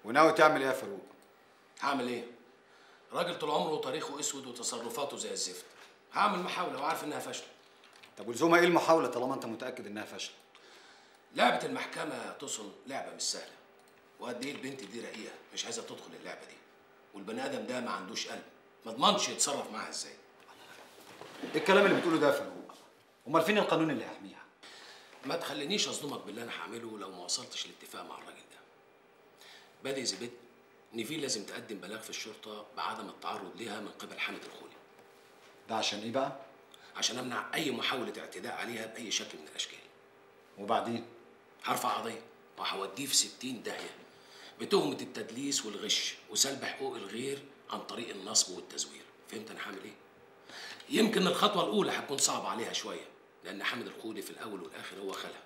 وناوي تعمل ايه يا فاروق هعمل ايه؟ راجل طول عمره تاريخه اسود وتصرفاته زي الزفت هعمل محاولة وعارف انها فاشلة طب ولزومها ايه المحاوله طالما انت متاكد انها فاشله لعبة المحكمة تصل لعبة مش سهلة وقد ايه البنت دي رقيقة مش عايزة تدخل اللعبة دي والبني آدم ده ما عندوش قلب ما ضمنش يتصرف معاها ازاي ايه الكلام اللي بتقوله ده يا فاروق امال فين القانون اللي يحميها ما تخلينيش اصدمك باللي انا هعمله لو ما وصلتش لاتفاق مع الراجل ده بادئ زبيت نيفين لازم تقدم بلاغ في الشرطة بعدم التعرض ليها من قبل حامد الخولي ده عشان ايه بقى عشان امنع اي محاولة اعتداء عليها بأي شكل من الاشكال وبعدين هرفع قضية وهوديه في 60 داهية بتهمة التدليس والغش وسلب حقوق الغير عن طريق النصب والتزوير فهمت انا هعمل ايه؟ يمكن الخطوة الأولى هتكون صعبة عليها شوية لأن حامد الخولي في الأول والآخر هو خالها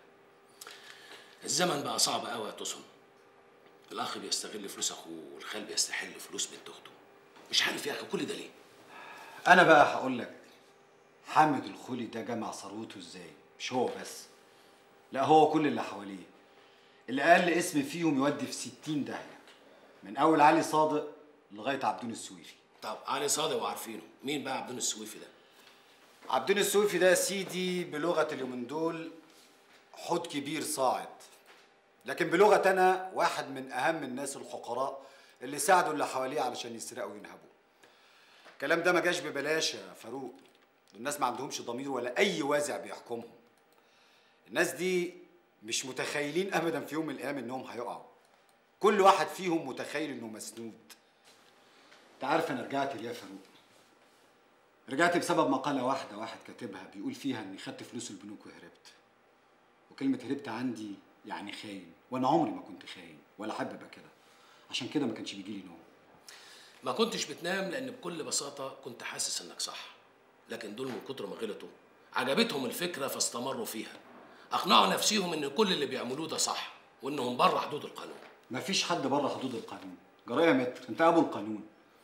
الزمن بقى صعب قوي يا تصن الأخ بيستغل فلوس أخوه والخال بيستحل فلوس بنت أخته مش عارف يا أخي كل ده ليه؟ انا بقى هقول لك حامد الخولي ده جمع ثروته ازاي مش هو بس لا هو كل اللي حواليه اللي اقل اسم فيهم يودي في 60 داهيه من اول علي صادق لغايه عبدون السويفي طب علي صادق وعارفينه مين بقى عبدون السويفي ده؟ عبدون السويفي ده يا سيدي بلغه اليومين دول حوت كبير صاعد لكن بلغه انا واحد من اهم الناس الحقراء اللي ساعدوا اللي حواليه علشان يسرقوا وينهبوا الكلام ده ما جاش ببلاش يا فاروق الناس ما عندهمش ضمير ولا اي وازع بيحكمهم الناس دي مش متخيلين ابدا في يوم من الايام انهم هيقعوا كل واحد فيهم متخيل انه مسنود انت عارف انا رجعت ليه يا فاروق رجعت بسبب مقاله واحده واحد كاتبها بيقول فيها اني خدت فلوس البنوك وهربت وكلمه هربت عندي يعني خاين وانا عمري ما كنت خاين ولا حابب ابقى كده عشان كده ما كانش بيجيلي نوم ما كنتش بتنام لأن بكل بساطة كنت حاسس إنك صح لكن دول من كتر ما غلطوا عجبتهم الفكرة فاستمروا فيها أقنعوا نفسيهم إن كل اللي بيعملوه ده صح وإنهم بره حدود القانون مفيش حد بره حدود القانون جرايه متر انت ابو القانون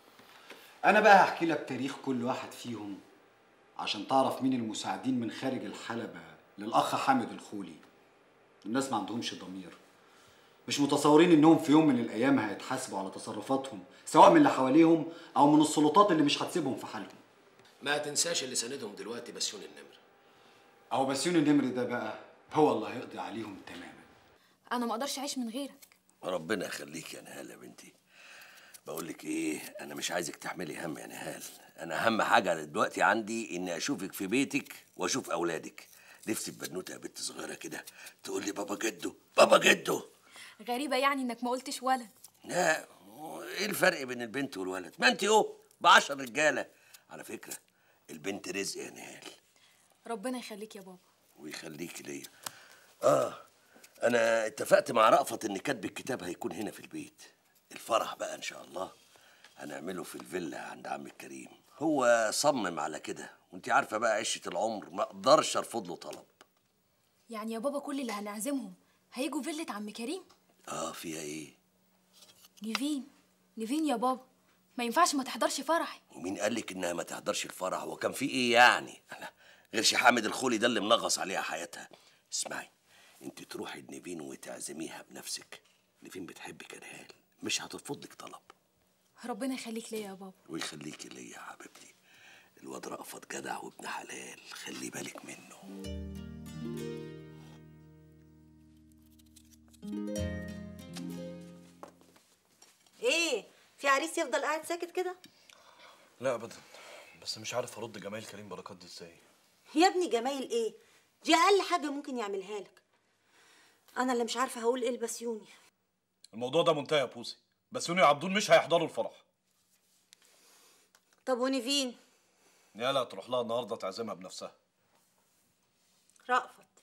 انا بقى هحكي لك تاريخ كل واحد فيهم عشان تعرف مين المساعدين من خارج الحلبة للأخ حامد الخولي الناس ما عندهمش ضمير مش متصورين انهم في يوم من الايام هيتحاسبوا على تصرفاتهم سواء من اللي حواليهم او من السلطات اللي مش هتسيبهم في حالهم ما تنساش اللي ساندهم دلوقتي بسيون النمر اهو بسيون النمر ده بقى هو اللي هيقضي عليهم تماما انا ما اقدرش اعيش من غيرك ربنا يخليك يا نهال يا بنتي بقول لك ايه انا مش عايزك تحملي هم يا نهال انا اهم حاجه دلوقتي عندي اني اشوفك في بيتك واشوف اولادك نفسي في بنوته يا بنت صغيره كده تقول لي بابا جدو بابا جدو غريبه يعني انك ما قلتش ولد لا هو ايه الفرق بين البنت والولد ما انت اهو بعشر رجاله على فكره البنت رزق يا نهال ربنا يخليك يا بابا ويخليك ليا اه انا اتفقت مع رأفت ان كاتب الكتاب هيكون هنا في البيت الفرح بقى ان شاء الله هنعمله في الفيلا عند عم الكريم هو صمم على كده وانت عارفه بقى عشه العمر ما اقدرش ارفض له طلب يعني يا بابا كل اللي هنعزمهم هيجوا فيلة عم كريم اه فيها ايه نيفين نيفين يا بابا ما ينفعش ما تحضرش فرحي ومين قال لك انها ما تحضرش الفرح هو كان في ايه يعني أنا غير شي حامد الخولي ده اللي منغص عليها حياتها اسمعي انت تروحي لنيفين وتعزميها بنفسك نيفين بتحبك يا نهال مش هترفض لك طلب ربنا يخليك ليا يا بابا ويخليكي ليا يا حبيبتي الواد رأفت جدع وابن حلال خلي بالك منه ايه في عريس يفضل قاعد ساكت كده لا ابدا بس مش عارف ارد جمايل كريم بركات دي ازاي يا ابني جمايل ايه دي اقل حاجه ممكن يعملها لك انا اللي مش عارفه هقول ايه لبسيوني الموضوع ده منتهي يا بوسي بس يوني وعبدون مش هيحضروا الفرح طب ونيفين يالا تروح لها النهارده تعزمها بنفسها رأفت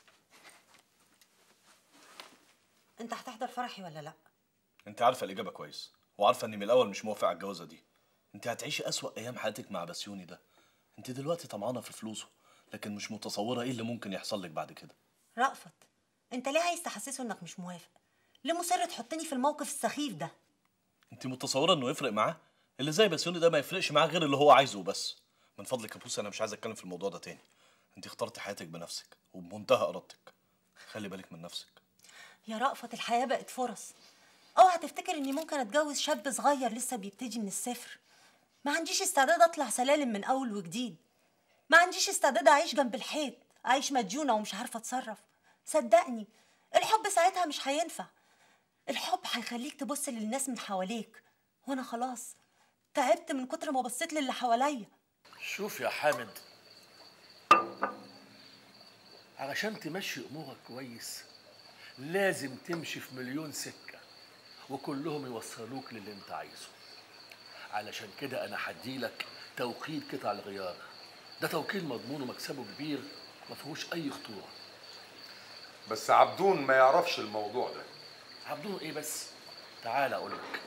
انت هتحضر فرحي ولا لا انت عارفه الاجابه كويس وعارفه اني من الاول مش موافق على الجوازه دي انت هتعيشي اسوأ ايام حياتك مع بسيوني ده انت دلوقتي طمعانه في فلوسه لكن مش متصوره ايه اللي ممكن يحصل لك بعد كده رأفت انت ليه عايز تحسسه انك مش موافق ليه مصر تحطني في الموقف السخيف ده انت متصوره انه يفرق معاه اللي زي بسيوني ده ما يفرقش معاه غير اللي هو عايزه بس من فضلك يا بوسي انا مش عايز اتكلم في الموضوع ده تاني انت اخترتي حياتك بنفسك وبمنتهى ارادتك خلي بالك من نفسك يا رأفت الحياه بقت فرص اوعى تفتكر اني ممكن اتجوز شاب صغير لسه بيبتدي من الصفر ما عنديش استعداد اطلع سلالم من اول وجديد ما عنديش استعداد اعيش جنب الحيط اعيش مديونه ومش عارفه اتصرف صدقني الحب ساعتها مش هينفع الحب هيخليك تبص للناس من حواليك وانا خلاص تعبت من كتر ما بصيت للي حواليا شوف يا حامد علشان تمشي امورك كويس لازم تمشي في مليون سكه وكلهم يوصلوك للي انت عايزه علشان كده انا هديلك توكيل قطع الغيار ده توكيل مضمون ومكسبه كبير ما فيهوش اي خطوره بس عبدون ما يعرفش الموضوع ده عبدون ايه بس تعال اقول لك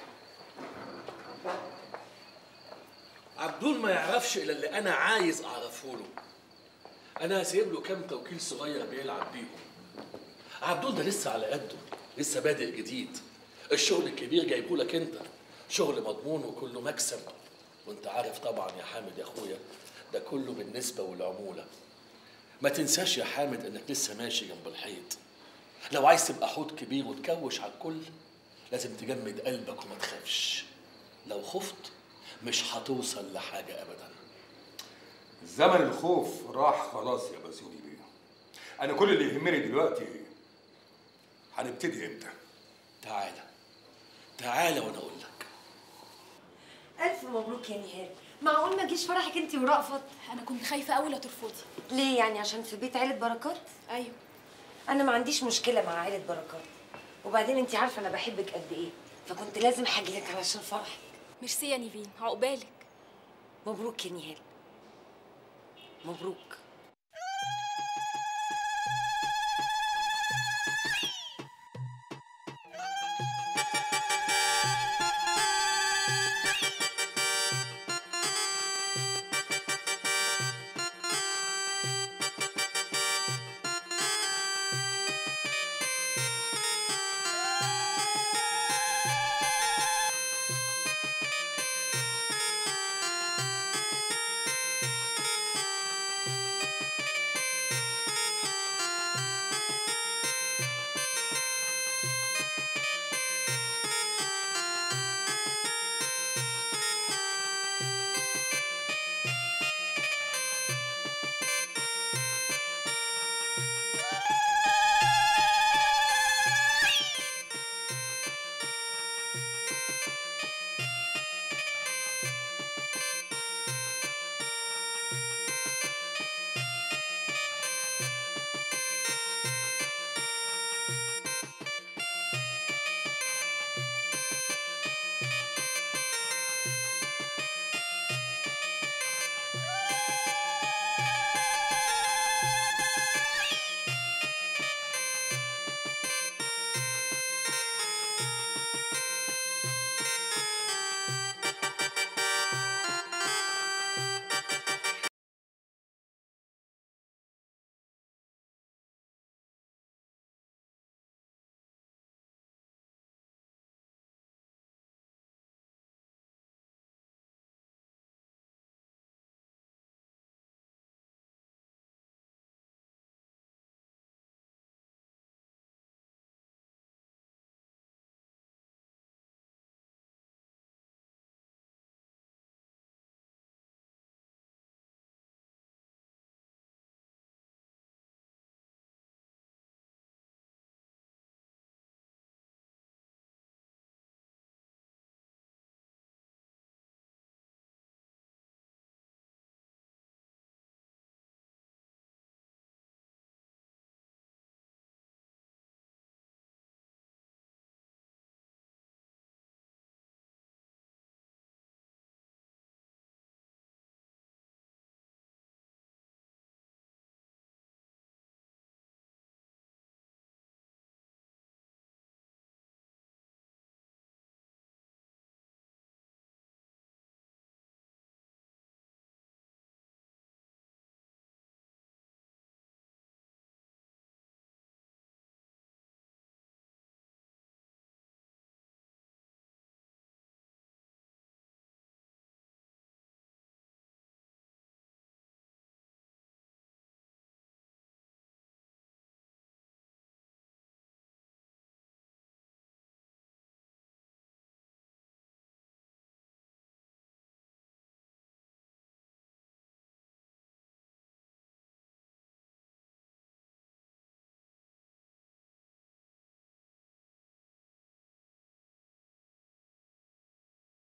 عبدون ما يعرفش الا اللي انا عايز اعرفه له انا هسيب له كام توكيل صغير بيلعب بيهم عبدون ده لسه على قده لسه بادئ جديد الشغل الكبير جايبه لك انت شغل مضمون وكله مكسب وانت عارف طبعا يا حامد يا اخويا ده كله بالنسبه والعموله ما تنساش يا حامد انك لسه ماشي جنب الحيط لو عايز تبقى حوت كبير وتكوش على الكل لازم تجمد قلبك وما تخافش لو خفت مش هتوصل لحاجه ابدا زمن الخوف راح خلاص يا بسيوني بيه انا كل اللي يهمني دلوقتي هنبتدي امتى تعالى تعالى وانا اقول لك ألف مبروك يا نهال معقول ما جيش فرحك انت ورأفت انا كنت خايفه قوي لا ترفضي ليه يعني عشان في بيت عيلة بركات ايوه أنا ما عنديش مشكلة مع عيلة بركات وبعدين انت عارفة أنا بحبك قد إيه فكنت لازم حاجلك علشان فرحك ميرسي يا نيفين عقبالك مبروك يا نهال مبروك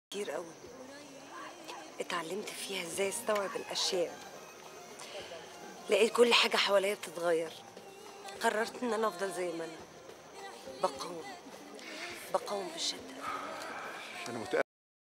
كتير قوي اتعلمت فيها ازاي استوعب الاشياء لقيت كل حاجه حواليا بتتغير قررت ان انا افضل زي ما انا بقاوم بقاوم بالشده انا متاكد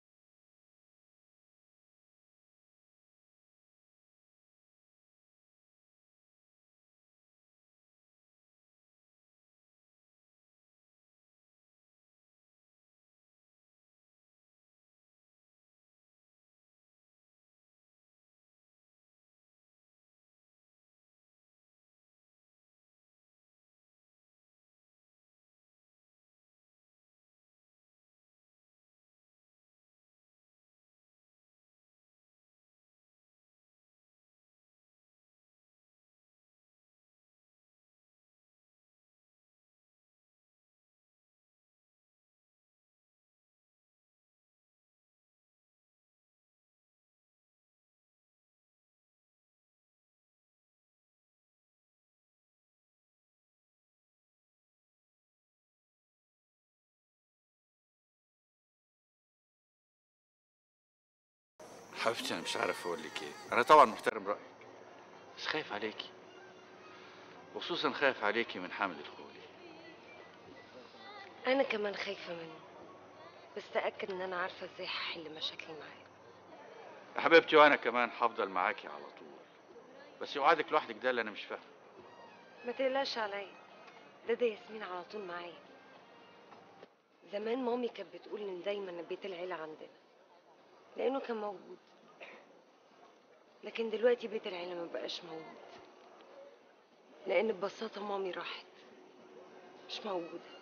حبيبتي انا مش عارف اقول لك ايه انا طبعا محترم رايك بس خايف عليكي وخصوصا خايف عليكي من حامد الخولي انا كمان خايفه منه بس تاكد ان انا عارفه ازاي هحل مشاكلي معاه يا حبيبتي وانا كمان هفضل معاكي على طول بس يقعدك لوحدك ده اللي انا مش فاهمه ما تقلقش عليا ده ده ياسمين على طول معايا زمان مامي كانت بتقول ان دايما بيت العيله عندنا لانه كان موجود لكن دلوقتي بيت العيله ما بقاش موجود لان ببساطه مامي راحت مش موجوده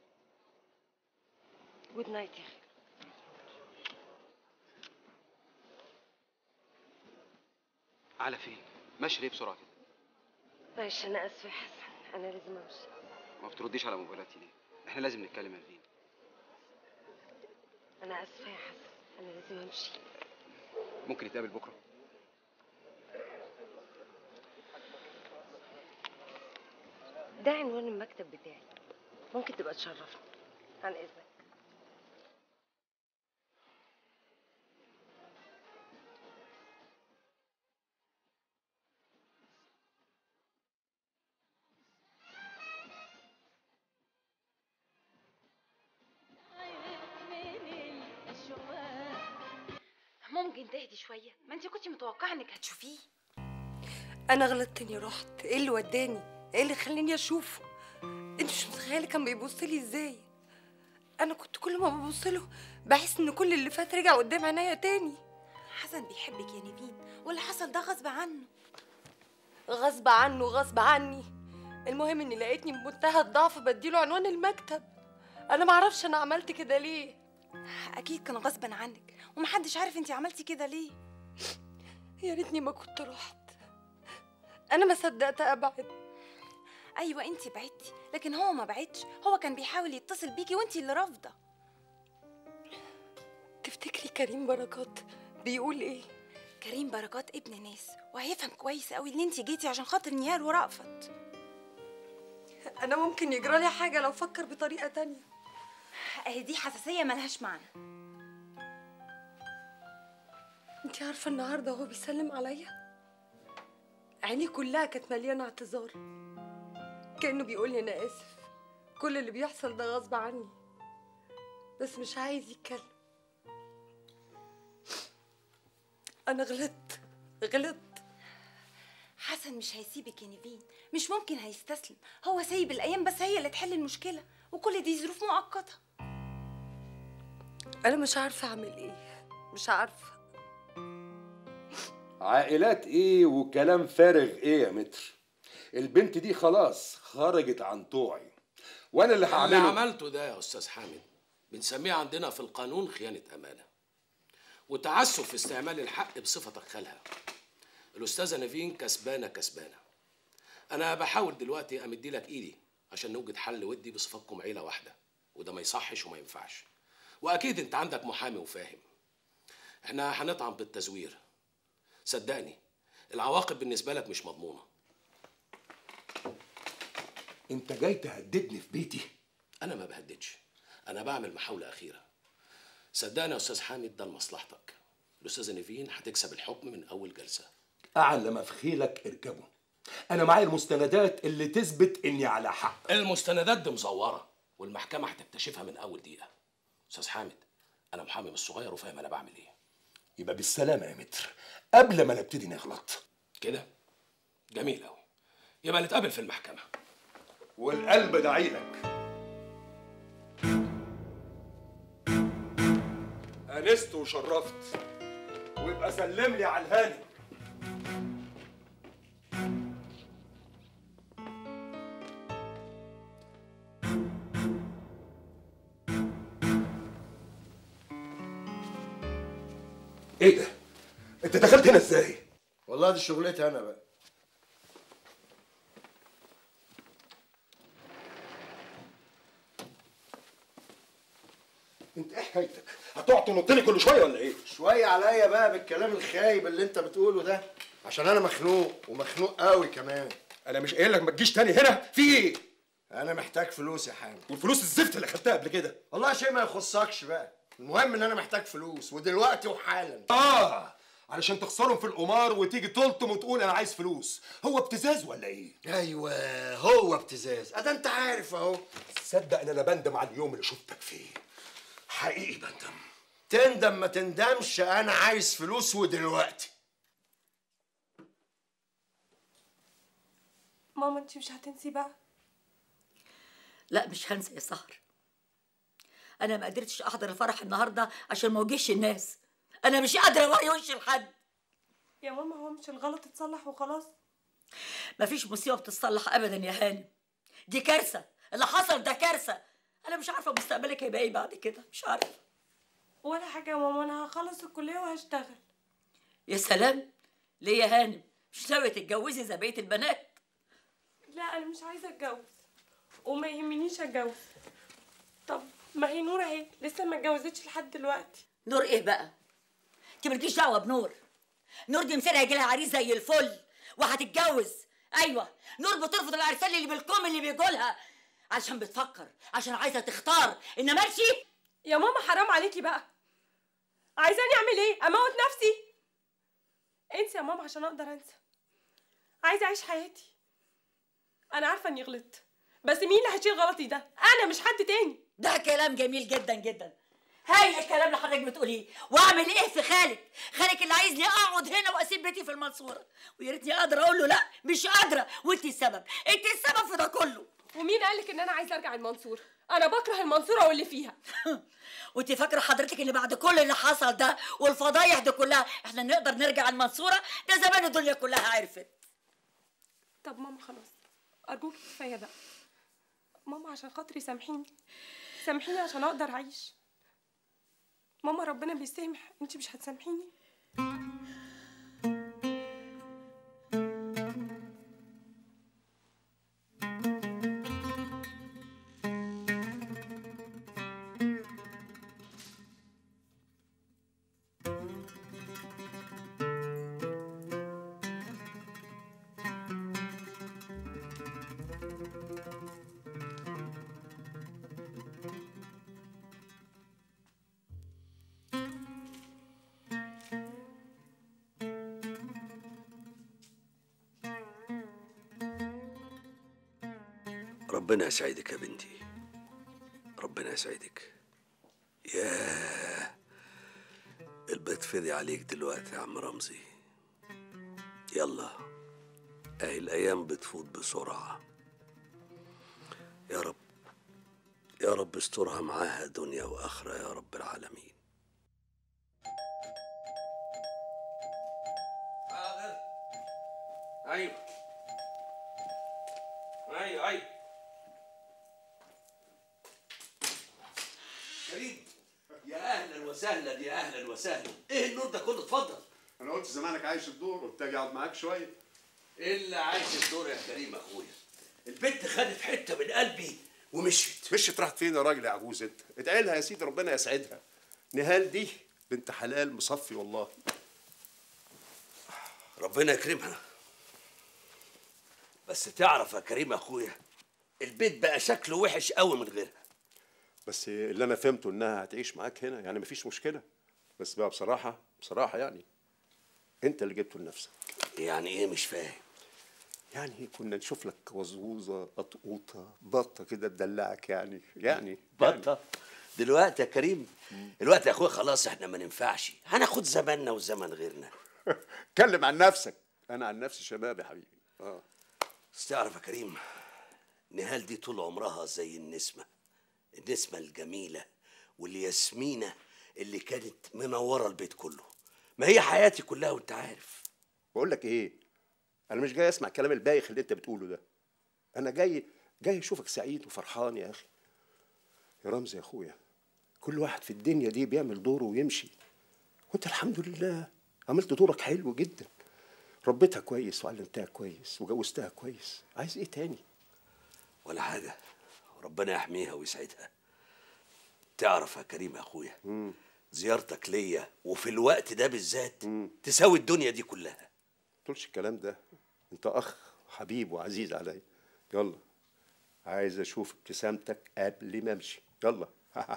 جود نايت يا اخي على فين؟ ماشي ليه بسرعة كده؟ معلش انا اسفه يا حسن انا لازم امشي ما بترديش على موبايلاتي ليه؟ احنا لازم نتكلم يا نبيل انا اسفه يا حسن انا لازم امشي ممكن نتقابل بكرة؟ ده عنوان المكتب بتاعي ممكن تبقى تشرفني عن اذنك ممكن تهدي شويه ما انت كنتي متوقعه انك هتشوفيه انا غلطت اني رحت ايه اللي وداني ايه اللي خلاني اشوفه انت مش متخيله كان بيبص لي ازاي انا كنت كل ما ببص له بحس ان كل اللي فات رجع قدام عينيا تاني حسن بيحبك يا نيفين واللي حصل ده غصب عنه غصب عنه غصب عني المهم اني لقيتني بمنتهى الضعف بديله عنوان المكتب انا معرفش انا عملت كده ليه اكيد كان غصبا عنك ومحدش عارف انت عملتي كده ليه يا ريتني ما كنت رحت انا ما صدقت ابعد ايوه انت بعدتي لكن هو ما بعدش هو كان بيحاول يتصل بيكي وانت اللي رافضه تفتكري كريم بركات بيقول ايه كريم بركات ابن ناس وهيفهم كويس قوي ان انت جيتي عشان خاطر نيال ورأفت انا ممكن يجرالي حاجه لو فكر بطريقه تانية اهي دي حساسيه ملهاش معنى انت عارفه النهارده هو بيسلم عليا عيني كلها كانت مليانه اعتذار كانه بيقول لي انا اسف كل اللي بيحصل ده غصب عني بس مش عايز يتكلم انا غلطت غلطت حسن مش هيسيبك يا نيفين مش ممكن هيستسلم هو سايب الايام بس هي اللي تحل المشكله وكل دي ظروف مؤقته انا مش عارفه اعمل ايه مش عارفه عائلات ايه وكلام فارغ ايه يا متر البنت دي خلاص خرجت عن طوعي وانا اللي اللي هعمله عملته ده يا استاذ حامد بنسميه عندنا في القانون خيانه امانه وتعسف في استعمال الحق بصفتك خالها الاستاذه نيفين كسبانه كسبانه انا بحاول دلوقتي امدي لك ايدي عشان نوجد حل ودي بصفتكم عيله واحده وده ما يصحش وما ينفعش واكيد انت عندك محامي وفاهم احنا هنطعن بالتزوير صدقني العواقب بالنسبه لك مش مضمونه انت جاي تهددني في بيتي انا ما بهددش انا بعمل محاوله اخيره صدقني يا استاذ حامد ده لمصلحتك الاستاذه نيفين هتكسب الحكم من اول جلسه اعلى ما في خيلك اركبه انا معايا المستندات اللي تثبت اني على حق المستندات دي مزوره والمحكمه هتكتشفها من اول دقيقه استاذ حامد انا محامي مش صغير وفاهم انا بعمل ايه يبقى بالسلامه يا متر قبل ما نبتدي نغلط كده جميل قوي يبقى نتقابل في المحكمه والقلب داعي لك انست وشرفت ويبقى سلم لي على الهاني ايه ده؟ انت دخلت هنا ازاي؟ والله دي شغلتي انا بقى انت ايه حكايتك؟ هتقعد تنط لي كل شويه ولا ايه؟ شويه عليا بقى بالكلام الخايب اللي انت بتقوله ده عشان انا مخنوق ومخنوق قوي كمان انا مش قايل لك ما تجيش تاني هنا في ايه؟ انا محتاج فلوس يا حامد والفلوس الزفت اللي خدتها قبل كده والله شيء ما يخصكش بقى المهم ان انا محتاج فلوس ودلوقتي وحالا اه علشان تخسرهم في القمار وتيجي تلطم وتقول انا عايز فلوس هو ابتزاز ولا ايه ايوه هو ابتزاز ادى انت عارف اهو تصدق ان انا بندم على اليوم اللي شفتك فيه حقيقي بندم تندم ما تندمش انا عايز فلوس ودلوقتي ماما انت مش هتنسي بقى لا مش هنسى يا سهر انا ما قدرتش احضر الفرح النهارده عشان ما اوجعش الناس انا مش قادره اوري وش لحد يا ماما هو مش الغلط اتصلح وخلاص مفيش مصيبه بتتصلح ابدا يا هانم دي كارثه اللي حصل ده كارثه انا مش عارفه مستقبلك هيبقى ايه بعد كده مش عارفه ولا حاجه يا ماما انا هخلص الكليه وهشتغل يا سلام ليه يا هانم مش ناويه تتجوزي زي بقيه البنات لا انا مش عايزه اتجوز وما يهمنيش اتجوز طب ما هي نور اهي لسه ما اتجوزتش لحد دلوقتي نور ايه بقى انت مالكيش دعوه بنور نور دي مسيرها هيجي لها عريس زي الفل وهتتجوز ايوه نور بترفض العرسان اللي بالكم اللي بيجولها عشان بتفكر عشان عايزه تختار انما ماشي يا ماما حرام عليكي بقى عايزاني اعمل ايه اموت نفسي انسي يا ماما عشان اقدر انسى عايزه اعيش حياتي انا عارفه اني غلطت بس مين اللي هيشيل غلطي ده انا مش حد تاني ده كلام جميل جدا جدا هاي الكلام اللي حضرتك بتقوليه واعمل ايه في خالك خالك اللي عايزني اقعد هنا واسيب بيتي في المنصوره ويا ريتني قادره اقول له لا مش قادره وانت السبب انت السبب في ده كله ومين قالك ان انا عايزه ارجع المنصوره انا بكره المنصوره واللي فيها وانت فاكره حضرتك ان بعد كل اللي حصل ده والفضايح دي كلها احنا نقدر نرجع المنصوره ده زمان الدنيا كلها عرفت طب ماما خلاص ارجوك كفايه بقى ماما عشان خاطري سامحيني سامحيني عشان اقدر اعيش ماما ربنا بيسامح انت مش هتسامحيني ربنا يسعدك يا بنتي ربنا يسعدك ياه البيت فضي عليك دلوقتي يا عم رمزي يلا اهي الايام بتفوت بسرعه يا رب يا رب استرها معاها دنيا واخره يا رب العالمين حاضر ايوه ايوه ايوه كريم يا اهلا وسهلا يا اهلا وسهلا ايه النور ده كله اتفضل انا قلت زمانك عايش الدور قلت اجي اقعد معاك شويه ايه اللي عايش الدور يا كريم اخويا البنت خدت حته من قلبي ومشيت مشيت راحت فين يا راجل يا عجوز انت ادعي يا سيدي ربنا يسعدها نهال دي بنت حلال مصفي والله ربنا يكرمها بس تعرف يا كريم اخويا البيت بقى شكله وحش قوي من غيرها بس اللي انا فهمته انها هتعيش معاك هنا يعني مفيش مشكله بس بقى بصراحه بصراحه يعني انت اللي جبته لنفسك يعني ايه مش فاهم يعني كنا نشوف لك وزوزه قطوطه بطه كده تدلعك يعني يعني بطه دلوقتي يا كريم الوقت يا اخويا خلاص احنا ما ننفعش هناخد زماننا وزمن غيرنا اتكلم عن نفسك انا عن نفسي شباب يا حبيبي اه بس تعرف يا كريم نهال دي طول عمرها زي النسمة النسمة الجميلة والياسمينة اللي كانت منورة البيت كله ما هي حياتي كلها وانت عارف بقول لك ايه انا مش جاي اسمع الكلام البايخ اللي انت بتقوله ده انا جاي جاي اشوفك سعيد وفرحان يا اخي يا رمزي يا اخويا كل واحد في الدنيا دي بيعمل دوره ويمشي وانت الحمد لله عملت دورك حلو جدا ربيتها كويس وعلمتها كويس وجوزتها كويس عايز ايه تاني ولا حاجة ربنا يحميها ويسعدها تعرف يا كريم يا اخويا زيارتك ليا وفي الوقت ده بالذات تساوي الدنيا دي كلها تقولش الكلام ده انت اخ حبيب وعزيز عليا يلا عايز اشوف ابتسامتك قبل ما امشي يلا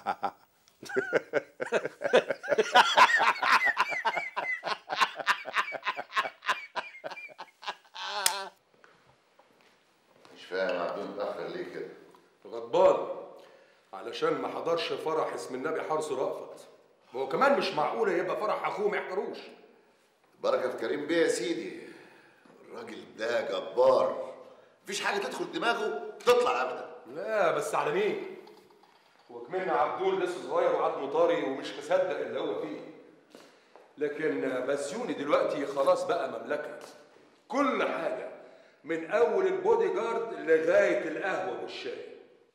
مش فاهم عبدون متأخر ليه كده؟ غضبان علشان ما حضرش فرح اسم النبي حرس رأفت ما هو كمان مش معقولة يبقى فرح أخوه ما يحضروش بركة في كريم بيه يا سيدي الراجل ده جبار مفيش حاجة تدخل دماغه تطلع أبدا لا بس على مين؟ هو كمان عبدول لسه صغير وعضمه طري ومش مصدق اللي هو فيه لكن بسيوني دلوقتي خلاص بقى مملكة كل حاجة من أول البودي جارد لغاية القهوة والشاي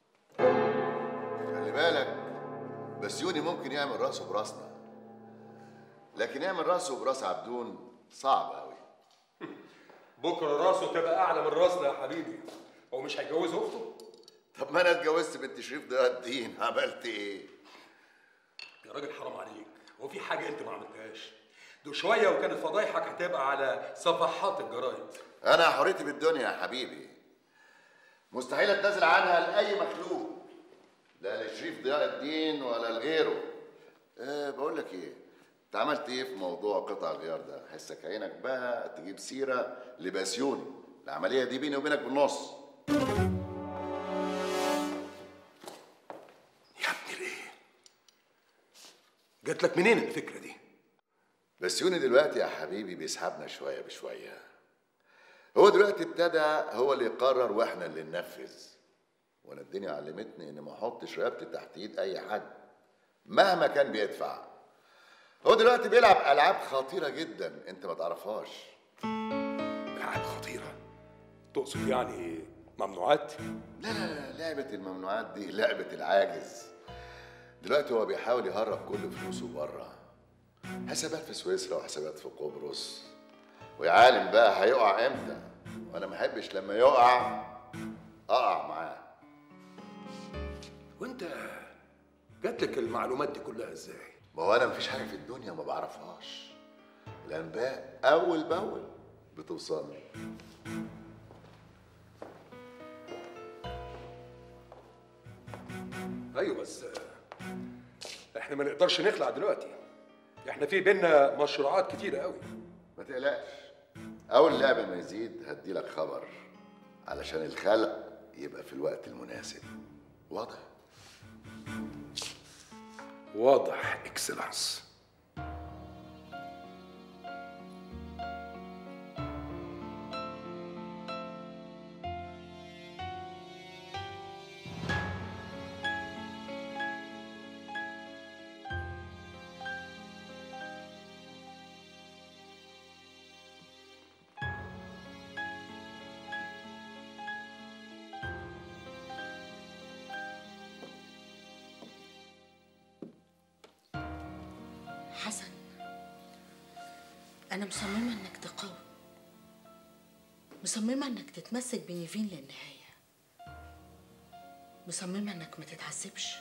خلي بالك بسيوني ممكن يعمل راسه براسنا لكن يعمل راسه براس عبدون صعب قوي بكرة راسه تبقى أعلى من راسنا يا حبيبي هو مش هيجوز أخته؟ طب ما انا اتجوزت بنت شريف ضياء الدين عملت ايه؟ يا راجل حرام عليك هو في حاجة أنت ما عملتهاش دول شوية وكانت فضايحك هتبقى على صفحات الجرايد انا حريتي بالدنيا يا حبيبي مستحيل اتنازل عنها لاي مخلوق لا لشريف ضياء الدين ولا لغيره أه بقول لك ايه انت عملت ايه في موضوع قطع الغيار ده حسك عينك بقى تجيب سيره لبسيوني العمليه دي بيني وبينك بالنص جات لك منين الفكرة دي؟ بسيوني دلوقتي يا حبيبي بيسحبنا شويه بشويه هو دلوقتي ابتدى هو اللي يقرر واحنا اللي ننفذ وانا الدنيا علمتني اني ما احطش رقبتي تحت ايد اي حد مهما كان بيدفع هو دلوقتي بيلعب العاب خطيره جدا انت ما تعرفهاش العاب خطيره تقصد يعني ممنوعات لا لا لا لعبه الممنوعات دي لعبه العاجز دلوقتي هو بيحاول يهرب كل فلوسه بره حسابات في سويسرا وحسابات في قبرص ويا عالم بقى هيقع امتى وانا ما احبش لما يقع اقع معاه وانت جات لك المعلومات دي كلها ازاي؟ ما هو انا مفيش حاجه في الدنيا ما بعرفهاش الانباء اول باول بتوصلني ايوه بس احنا ما نقدرش نخلع دلوقتي احنا في بينا مشروعات كتيره قوي ما تقلقش اول لعبه ما يزيد هديلك خبر علشان الخلق يبقى في الوقت المناسب واضح واضح اكسلانس حسن أنا مصممة إنك تقاوم مصممة إنك تتمسك بنيفين للنهاية مصممة إنك ما تتعذبش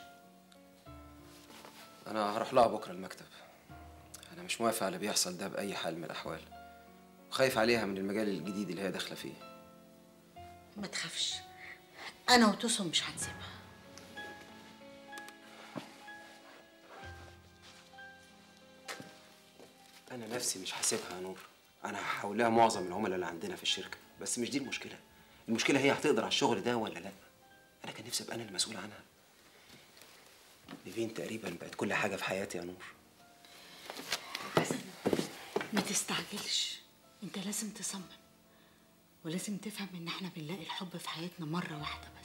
انا هروح لها بكره المكتب انا مش موافق على اللي بيحصل ده باي حال من الاحوال وخايف عليها من المجال الجديد اللي هي داخله فيه ما تخافش أنا وتوسم مش هنسيبها انا نفسي مش هسيبها يا نور انا هحول لها معظم العملاء اللي عندنا في الشركه بس مش دي المشكله المشكله هي هتقدر على الشغل ده ولا لا انا كان نفسي ابقى انا المسؤول عنها نيفين تقريبا بقت كل حاجه في حياتي يا نور ما تستعجلش انت لازم تصمم ولازم تفهم ان احنا بنلاقي الحب في حياتنا مرة واحدة بس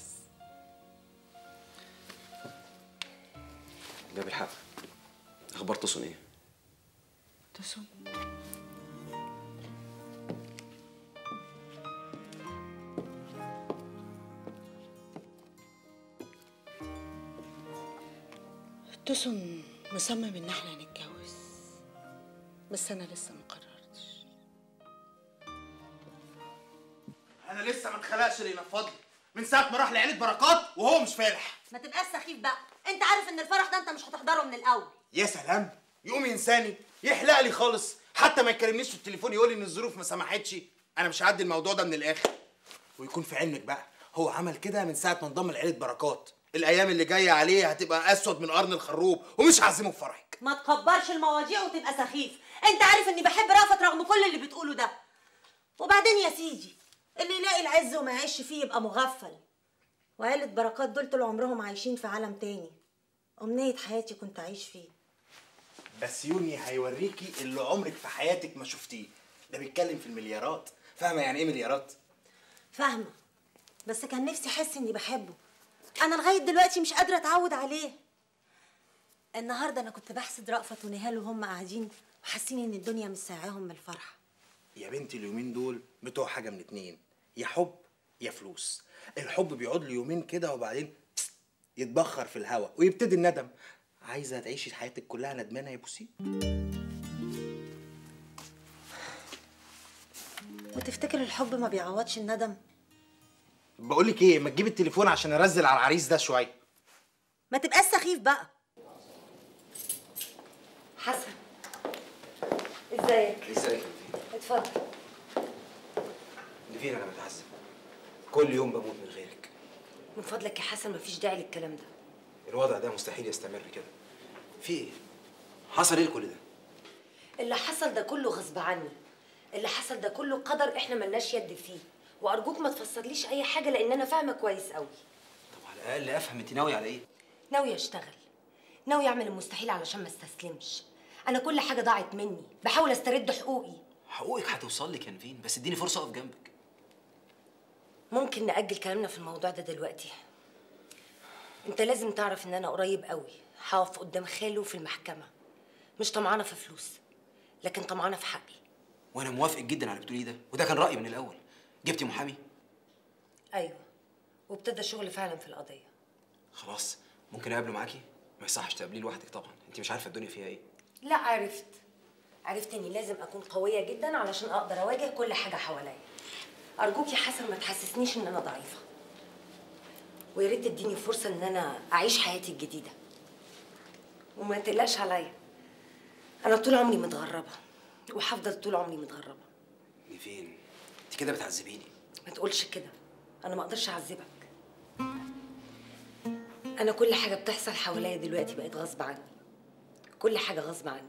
ده بالحق اخبار تصون ايه تصوم تصوم مصمم ان احنا نتجوز بس انا لسه مقررتش انا لسه ما اتخلقش اللي ينفضني من ساعه ما راح لعيله بركات وهو مش فالح ما تبقاش سخيف بقى انت عارف ان الفرح ده انت مش هتحضره من الاول يا سلام يقوم ينساني يحلق لي خالص حتى ما يكلمنيش في التليفون يقول لي ان الظروف ما سمحتش انا مش هعدي الموضوع ده من الاخر ويكون في علمك بقى هو عمل كده من ساعه ما انضم لعيله بركات الايام اللي جايه عليه هتبقى اسود من قرن الخروب ومش هعزمه في فرحك ما تكبرش المواضيع وتبقى سخيف انت عارف اني بحب رأفت رغم كل اللي بتقوله ده وبعدين يا سيدي اللي يلاقي العز وما يعيش فيه يبقى مغفل وعيلة بركات دول طول عمرهم عايشين في عالم تاني أمنية حياتي كنت أعيش فيه بس يوني هيوريكي اللي عمرك في حياتك ما شفتيه ده بيتكلم في المليارات فاهمه يعني ايه مليارات فاهمة بس كان نفسي أحس إني بحبه أنا لغاية دلوقتي مش قادرة أتعود عليه النهاردة أنا كنت بحسد رأفت ونهال وهم قاعدين وحاسين إن الدنيا مش ساعاهم من الفرحة يا بنتي اليومين دول بتوع حاجه من اتنين يا حب يا فلوس الحب بيقعد له يومين كده وبعدين يتبخر في الهوا ويبتدي الندم عايزه تعيشي حياتك كلها ندمانه يا بوسي وتفتكر الحب ما بيعوضش الندم بقول لك ايه ما تجيب التليفون عشان ارزل على العريس ده شويه ما تبقاش سخيف بقى حسن ازيك ازيك يا نيفين اتفضل نيفين انا متعذب كل يوم بموت من غيرك من فضلك يا حسن مفيش داعي للكلام ده الوضع ده مستحيل يستمر كده في ايه حصل ايه لكل ده اللي حصل ده كله غصب عني اللي حصل ده كله قدر احنا ملناش يد فيه وارجوك ما تفسرليش اي حاجه لان انا فاهمه كويس قوي على الاقل افهم انت ناوي على ايه ناوي اشتغل ناوي اعمل المستحيل علشان ما استسلمش انا كل حاجه ضاعت مني بحاول استرد حقوقي حقوقك هتوصل لك يا نيفين بس اديني فرصه اقف جنبك ممكن نأجل كلامنا في الموضوع ده دلوقتي انت لازم تعرف ان انا قريب قوي هقف قدام خاله في المحكمه مش طمعانه في فلوس لكن طمعانه في حقي وانا موافق جدا على اللي بتقوليه ده وده كان رايي من الاول جبتي محامي ايوه وابتدى الشغل فعلا في القضيه خلاص ممكن اقابله معاكي ما يصحش تقابليه لوحدك طبعا انت مش عارفه الدنيا فيها ايه لا عرفت عرفت اني لازم اكون قويه جدا علشان اقدر اواجه كل حاجه حواليا ارجوك يا حسن ما تحسسنيش ان انا ضعيفه ويا ريت تديني فرصه ان انا اعيش حياتي الجديده وما تقلقش عليا انا طول عمري متغربه وهفضل طول عمري متغربه نيفين انت كده بتعذبيني ما تقولش كده انا ما اقدرش اعذبك انا كل حاجه بتحصل حواليا دلوقتي بقت غصب عني كل حاجه غصب عني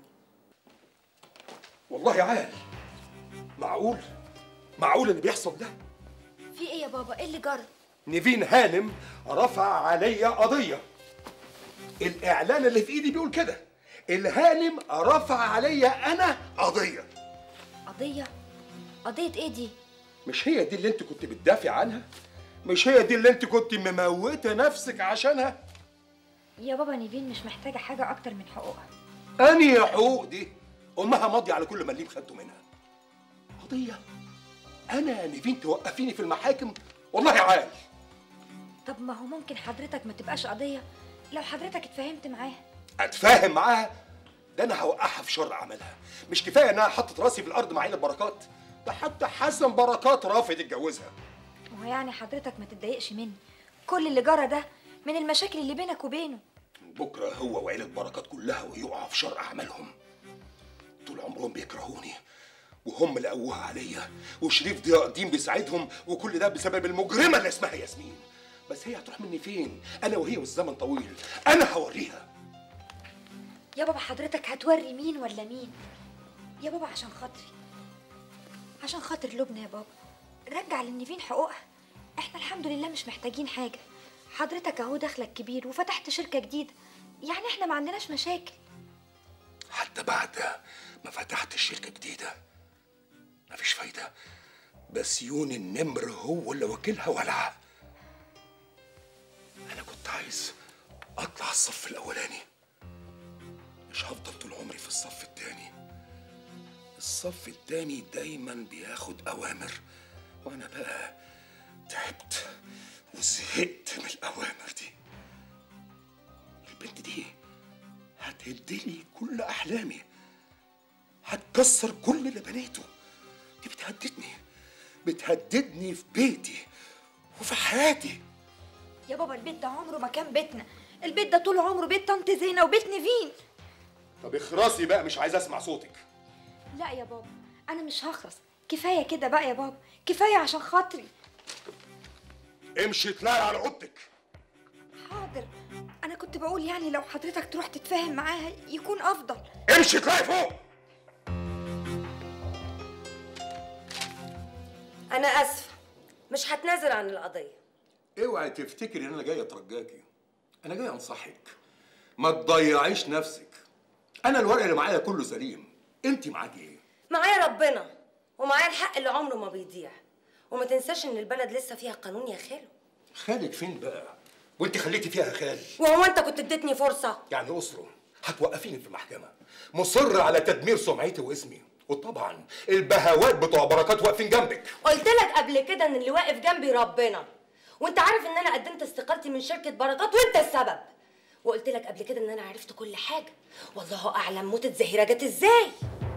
والله عال معقول معقول اللي بيحصل ده في ايه يا بابا ايه اللي جرى نيفين هانم رفع عليا قضية الإعلان اللي في إيدي بيقول كده الهانم رفع عليا أنا قضية قضيه قضيه ايه دي مش هي دي اللي أنت كنت بتدافع عنها؟ مش هي دي اللي أنت كنت مموتة نفسك عشانها؟ يا بابا نيفين مش محتاجه حاجه اكتر من حقوقها أنهي حقوق دي؟ أمها ماضية على كل مليم خدته منها قضية أنا نيفين توقفيني في المحاكم والله عال طب ما هو ممكن حضرتك ما تبقاش قضيه لو حضرتك اتفاهمت معاها اتفاهم معاها ده انا هوقعها في شر عملها مش كفايه انها حطت راسي في الارض مع عيله بركات ده حتى حسن بركات رافض يتجوزها ما هو يعني حضرتك ما تتضايقش مني كل اللي جرى ده من المشاكل اللي بينك وبينه بكره هو وعيله بركات كلها ويقعوا في شر اعمالهم طول عمرهم بيكرهوني وهم اللي قووها عليا وشريف ضياء الدين بيساعدهم وكل ده بسبب المجرمه اللي اسمها ياسمين بس هي هتروح مني فين انا وهي والزمن طويل انا هوريها يا بابا حضرتك هتوري مين ولا مين يا بابا عشان خاطري عشان خاطر لبنى يا بابا رجع للنيفين حقوقها احنا الحمد لله مش محتاجين حاجه حضرتك اهو دخلك كبير وفتحت شركه جديده يعني احنا ما عندناش مشاكل حتى بعد ما فتحت الشركة جديدة مفيش فايدة بسيون النمر هو اللي وكيلها ولعة أنا كنت عايز أطلع الصف الأولاني مش هفضل طول عمري في الصف التاني الصف التاني دايما بياخد أوامر وأنا بقى تعبت وزهقت من الأوامر دي البنت دي هتهدلي كل احلامي هتكسر كل اللي بنيته دي بتهددني بتهددني في بيتي وفي حياتي يا بابا البيت ده عمره ما كان بيتنا البيت ده طول عمره بيت طنط زينه وبيت نيفين طب اخرسي بقى مش عايز اسمع صوتك لا يا بابا انا مش هخرس كفايه كده بقى يا بابا كفايه عشان خاطري امشي اطلعي على اوضتك حاضر انا كنت بقول يعني لو حضرتك تروح تتفاهم معاها يكون افضل امشي اطلعي فوق انا اسفه مش هتنازل عن القضيه اوعي تفتكري ان انا جاي اترجاكي انا جاي انصحك ما تضيعيش نفسك انا الورق اللي معايا كله سليم انت معاكي ايه معايا ربنا ومعايا الحق اللي عمره ما بيضيع وما تنساش ان البلد لسه فيها قانون يا خالو خالك فين بقى وانت خليتي فيها خال وهو انت كنت اديتني فرصه يعني اسره هتوقفيني في المحكمه مصر على تدمير سمعتي واسمي وطبعا البهوات بتوع بركات واقفين جنبك قلت لك قبل كده ان اللي واقف جنبي ربنا وانت عارف ان انا قدمت استقالتي من شركه بركات وانت السبب وقلت لك قبل كده ان انا عرفت كل حاجه والله اعلم موتة زهيره جت ازاي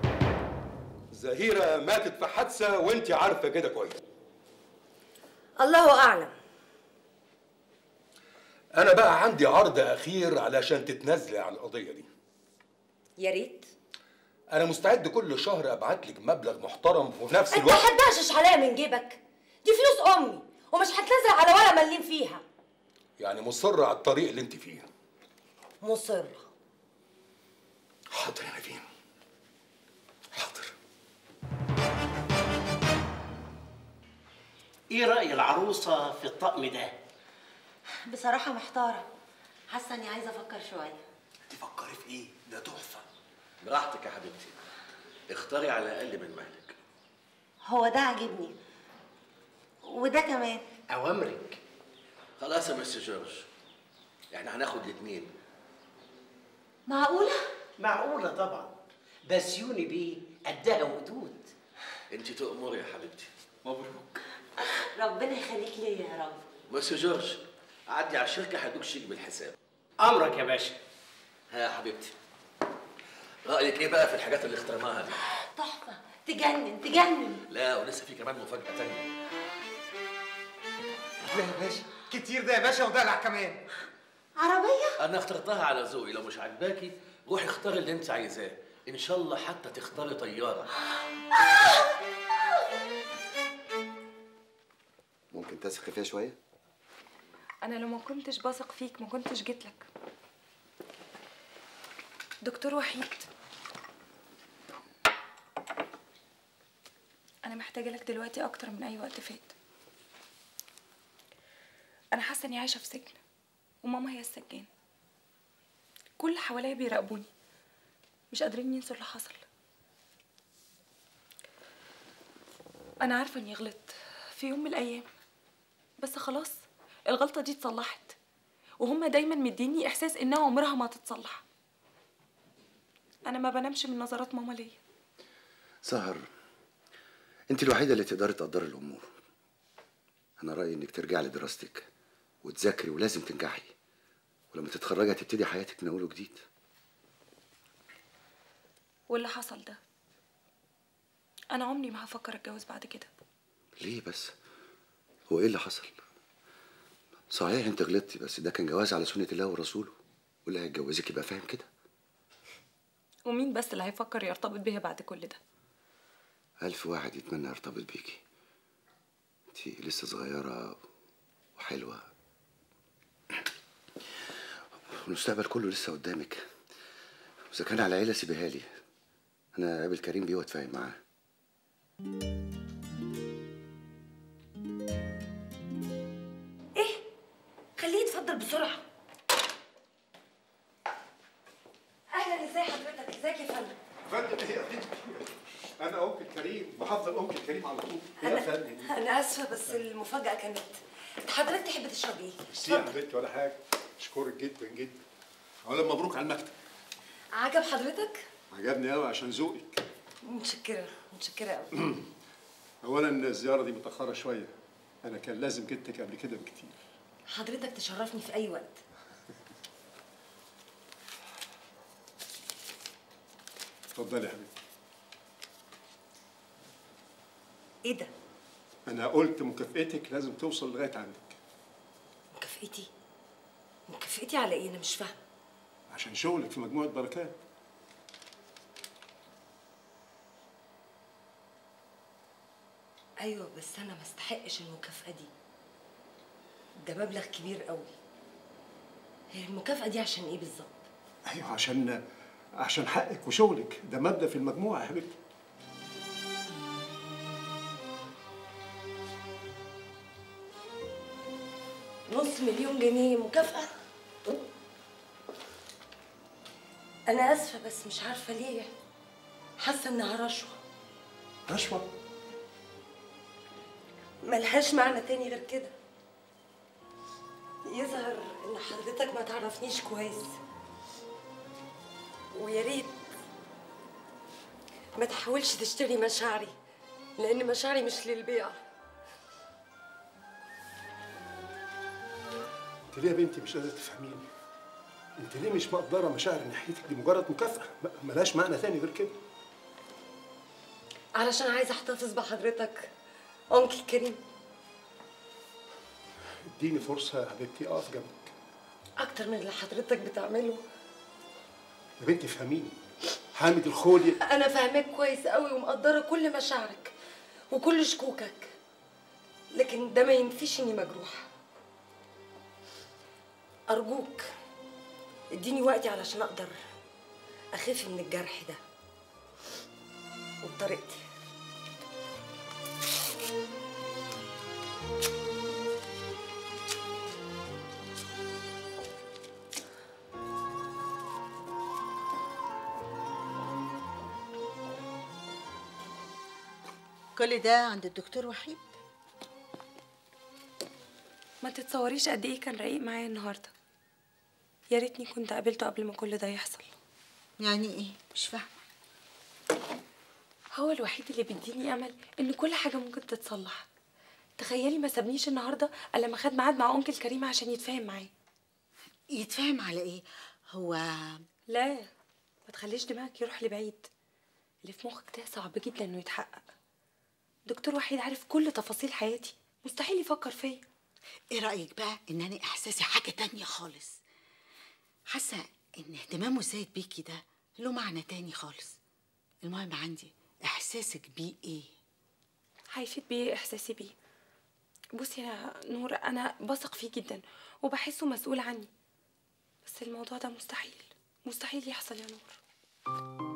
زهيره ماتت في حادثه وانت عارفه كده كويس الله اعلم انا بقى عندي عرض اخير علشان تتنازلي عن القضيه دي يا ريت انا مستعد كل شهر ابعت لك مبلغ محترم وفي نفس انت الوقت هتدعشش عليا من جيبك دي فلوس امي ومش هتنزل على ولا مليم فيها يعني مصر على الطريق اللي انت فيه مصر حاضر يا نبيل ايه رأي العروسة في الطقم ده؟ بصراحة محتارة حاسة اني عايزة افكر شوية تفكري في ايه؟ ده تحفة براحتك يا حبيبتي اختاري على الأقل من مهلك هو ده عاجبني وده كمان أوامرك خلاص يا مستر جورج احنا هناخد الاتنين معقولة؟ معقولة طبعا بسيوني بيه قدها وقدود انت تؤمري يا حبيبتي مبروك ربنا يخليك ليا يا رب مستر جورج عدي على الشركة هدوك شيك بالحساب أمرك يا باشا ها يا حبيبتي رأيك ايه بقى في الحاجات اللي اخترناها دي؟ تحفة تجنن تجنن لا ولسه في كمان مفاجأة تانية لا يا باشا كتير ده يا باشا ودلع كمان عربية؟ أنا اخترتها على ذوقي لو مش عاجباكي روحي اختاري اللي أنت عايزاه إن شاء الله حتى تختاري طيارة ممكن تثقي فيها شويه انا لو ما كنتش بثق فيك ما كنتش جيت لك دكتور وحيد انا محتاجه لك دلوقتي اكتر من اي وقت فات انا حاسه اني عايشه في سجن وماما هي السجان كل اللي حواليا بيراقبوني مش قادرين ينسوا اللي حصل انا عارفه اني غلطت في يوم من الايام بس خلاص الغلطه دي اتصلحت وهما دايما مديني احساس انها عمرها ما تتصلح انا ما بنامش من نظرات ماما ليا سهر انت الوحيده اللي تقدري تقدري الامور انا رايي انك ترجعي لدراستك وتذاكري ولازم تنجحي ولما تتخرجي هتبتدي حياتك من اول وجديد واللي حصل ده انا عمري ما هفكر اتجوز بعد كده ليه بس هو ايه اللي حصل صحيح انت غلطتي بس ده كان جواز على سنه الله ورسوله واللي هيتجوزك يبقى فاهم كده ومين بس اللي هيفكر يرتبط بيها بعد كل ده ألف واحد يتمنى يرتبط بيكي انت لسه صغيرة وحلوة المستقبل كله لسه قدامك وإذا كان على عيلة سيبها لي انا قابل كريم بيه واتفاهم معاه خليه يتفضل بسرعه اهلا ازي حضرتك ازيك يا فندم فندم ايه يا بنتي انا انكل كريم وهفضل انكل كريم على طول يا فندم انا اسفه بس المفاجاه كانت حضرتك تحب تشرب ايه ميرسي يا حبيبتي ولا حاجه اشكرك جدا جدا اولا مبروك على المكتب عجب حضرتك عجبني قوي عشان ذوقك متشكره متشكره قوي اولا الزياره دي متاخره شويه انا كان لازم جيتك قبل كده بكتير حضرتك تشرفني في اي وقت اتفضلي يا حبيبتي ايه ده انا قلت مكافئتك لازم توصل لغايه عندك مكافئتي مكافئتي على ايه انا مش فاهمه عشان شغلك في مجموعه بركات ايوه بس انا ما استحقش المكافاه دي ده مبلغ كبير قوي هي المكافاه دي عشان ايه بالظبط ايوه عشان عشان حقك وشغلك ده مبدا في المجموعه يا حبيبتي نص مليون جنيه مكافاه انا اسفه بس مش عارفه ليه حاسه انها رشوه رشوه ملهاش معنى تاني غير كده يظهر ان حضرتك ما تعرفنيش كويس ويا ريت ما تحاولش تشتري مشاعري لان مشاعري مش للبيع انت ليه يا بنتي مش قادره تفهميني انت ليه مش مقدره مشاعر ناحيتك دي مجرد مكافاه م- ملهاش معنى تاني غير كده علشان عايزه احتفظ بحضرتك انكل كريم اديني فرصه يا حبيبتي اقف جنبك اكتر من اللي حضرتك بتعمله يا بنتي فهميني حامد الخولي انا فاهماك كويس قوي ومقدره كل مشاعرك وكل شكوكك لكن ده ما ينفيش اني مجروحه ارجوك اديني وقتي علشان اقدر اخف من الجرح ده وبطريقتي كل ده عند الدكتور وحيد ما تتصوريش قد ايه كان رقيق معايا النهارده يا ريتني كنت قابلته قبل ما كل ده يحصل يعني ايه مش فاهمه هو الوحيد اللي بيديني امل ان كل حاجه ممكن تتصلح تخيلي ما سابنيش النهارده الا لما خد ميعاد مع انكل كريم عشان يتفاهم معاه يتفاهم على ايه هو لا ما تخليش دماغك يروح لبعيد اللي في مخك ده صعب جدا انه يتحقق دكتور وحيد عارف كل تفاصيل حياتي مستحيل يفكر فيا ايه رايك بقى ان انا احساسي حاجه تانية خالص حاسه ان اهتمامه زايد بيكي ده له معنى تاني خالص المهم عندي احساسك بيه ايه هيفيد بيه احساسي بيه بصي يا نور انا بثق فيه جدا وبحسه مسؤول عني بس الموضوع ده مستحيل مستحيل يحصل يا نور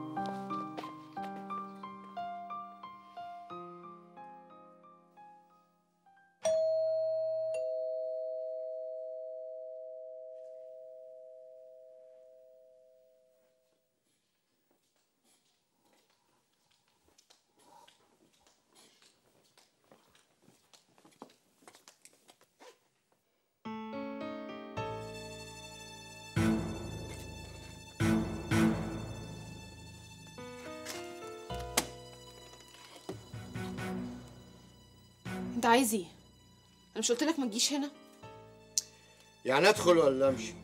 انت عايز ايه انا مش قلت لك ما تجيش هنا يعني ادخل ولا امشي